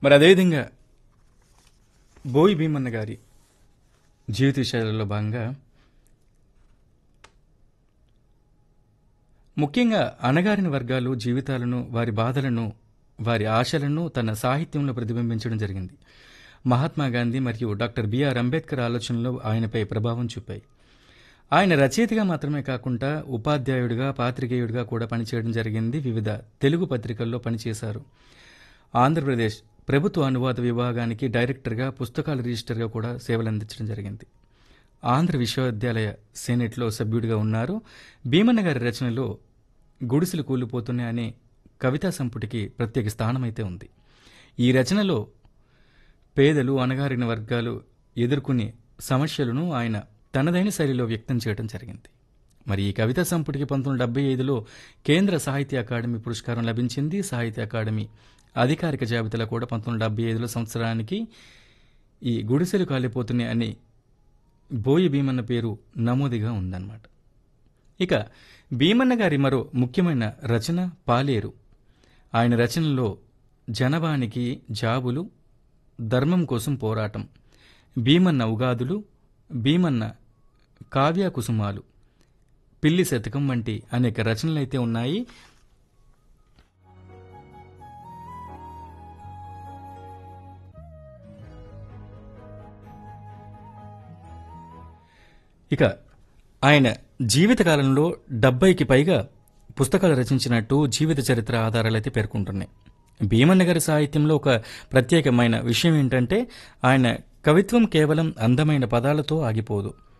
మరి అదేవిధంగా బోయి భీమన్న గారి జీవిత విషయాలలో భాగంగా ముఖ్యంగా అణగారిన వర్గాలు జీవితాలను వారి బాధలను వారి ఆశలను తన సాహిత్యంలో ప్రతిబింబించడం జరిగింది మహాత్మా గాంధీ మరియు డాక్టర్ బిఆర్ అంబేద్కర్ ఆలోచనలు ఆయనపై ప్రభావం చూపాయి ఆయన రచయితగా మాత్రమే కాకుండా ఉపాధ్యాయుడిగా పాత్రికేయుడిగా కూడా పనిచేయడం జరిగింది వివిధ తెలుగు పత్రికల్లో పనిచేశారు ఆంధ్రప్రదేశ్ ప్రభుత్వ అనువాద విభాగానికి డైరెక్టర్గా పుస్తకాల రిజిస్టర్గా కూడా సేవలందించడం జరిగింది ఆంధ్ర విశ్వవిద్యాలయ సెనెట్లో సభ్యుడిగా ఉన్నారు భీమన్న గారి రచనలో గుడిసెలు కూలిపోతున్నాయి అనే కవితా సంపుటికి ప్రత్యేక స్థానమైతే ఉంది ఈ రచనలో పేదలు అణగారిన వర్గాలు ఎదుర్కొనే సమస్యలను ఆయన తనదైన శైలిలో వ్యక్తం చేయడం జరిగింది మరి ఈ కవితా సంపుటికి పంతొమ్మిది డెబ్బై ఐదులో కేంద్ర సాహిత్య అకాడమీ పురస్కారం లభించింది సాహిత్య అకాడమీ అధికారిక జాబితాలో కూడా పంతొమ్మిది డెబ్బై ఐదులో సంవత్సరానికి ఈ గుడిసెలు కాలిపోతున్నాయి అని బోయి భీమన్న పేరు నమోదుగా ఉందన్నమాట ఇక భీమన్న గారి మరో ముఖ్యమైన రచన పాలేరు ఆయన రచనలో జనవానికి జాబులు ధర్మం కోసం పోరాటం భీమన్న ఉగాదులు భీమన్న కావ్య కుసుమాలు పిల్లి శతకం వంటి అనేక రచనలైతే ఉన్నాయి ఇక ఆయన జీవితకాలంలో డెబ్బైకి పైగా పుస్తకాలు రచించినట్టు జీవిత చరిత్ర ఆధారాలైతే పేర్కొంటున్నాయి భీమన్న గారి సాహిత్యంలో ఒక ప్రత్యేకమైన విషయం ఏంటంటే ఆయన కవిత్వం కేవలం అందమైన పదాలతో ఆగిపోదు